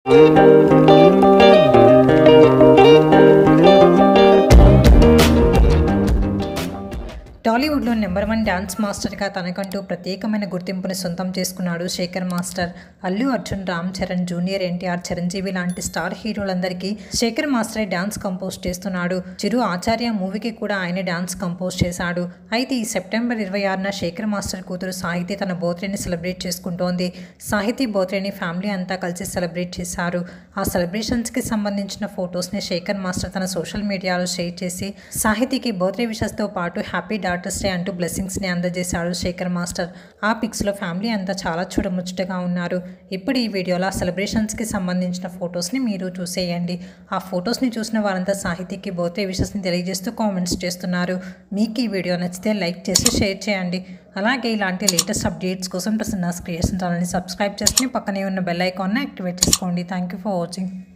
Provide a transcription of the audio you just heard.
టాలీవుడ్లో number one dance మాస్టర్గా తనకంటూ ప్రత్యేకమైన గుర్తింపుని సొంతం చేసుకున్నాడు శేఖర్ మాస్టర్ అల్లు అర్జున్ రామ్ చరణ్ జూనియర్ ఎన్టీఆర్ చిరంజీవి లాంటి స్టార్ హీరోలందరికీ శేఖర్ మాస్టరే డ్యాన్స్ కంపోజ్ చేస్తున్నాడు చిరు ఆచార్య మూవీకి కూడా ఆయన డ్యాన్స్ కంపోజ్ చేశాడు అయితే ఈ సెప్టెంబర్ ఇరవై ఆరున శేఖర్ మాస్టర్ కూతురు సాహితీ తన బర్త్డేని సెలబ్రేట్ చేసుకుంటోంది సాహితీ బర్త్డేని ఫ్యామిలీ అంతా కలిసి సెలబ్రేట్ చేశారు ఆ సెలబ్రేషన్స్కి సంబంధించిన ఫొటోస్ని శేఖర్ మాస్టర్ తన సోషల్ మీడియాలో షేర్ చేసి సాహితీకి బర్త్డే విషెస్తో పాటు హ్యాపీ డాటర్స్ డే అంటూ బ్లెస్సింగ్స్ని అందజేశాడు శేఖర్ మాస్టర్ ఆ పిక్స్లో ఫ్యామిలీ అంతా చాలా చూడముచ్చటగా ఉన్నారు ఇప్పుడు ఈ వీడియోలో ఆ సెలబ్రేషన్స్కి సంబంధించిన ఫొటోస్ని మీరు చూసేయండి ఆ ఫొటోస్ని చూసిన వారంతా సాహితీకి బర్త్డే విషెస్ని తెలియజేస్తూ కామెంట్స్ చేస్తున్నారు మీకు ఈ వీడియో నచ్చితే లైక్ చేసి షేర్ చేయండి అలాగే ఇలాంటి లేటెస్ట్ అప్డేట్స్ కోసం ప్రసన్న క్రియేషన్ ఛానల్ని సబ్స్క్రైబ్ చేసుకుని పక్కనే ఉన్న బెల్ ఐకాన్ని యాక్టివేట్ చేసుకోండి థ్యాంక్ యూ ఫర్ వాచింగ్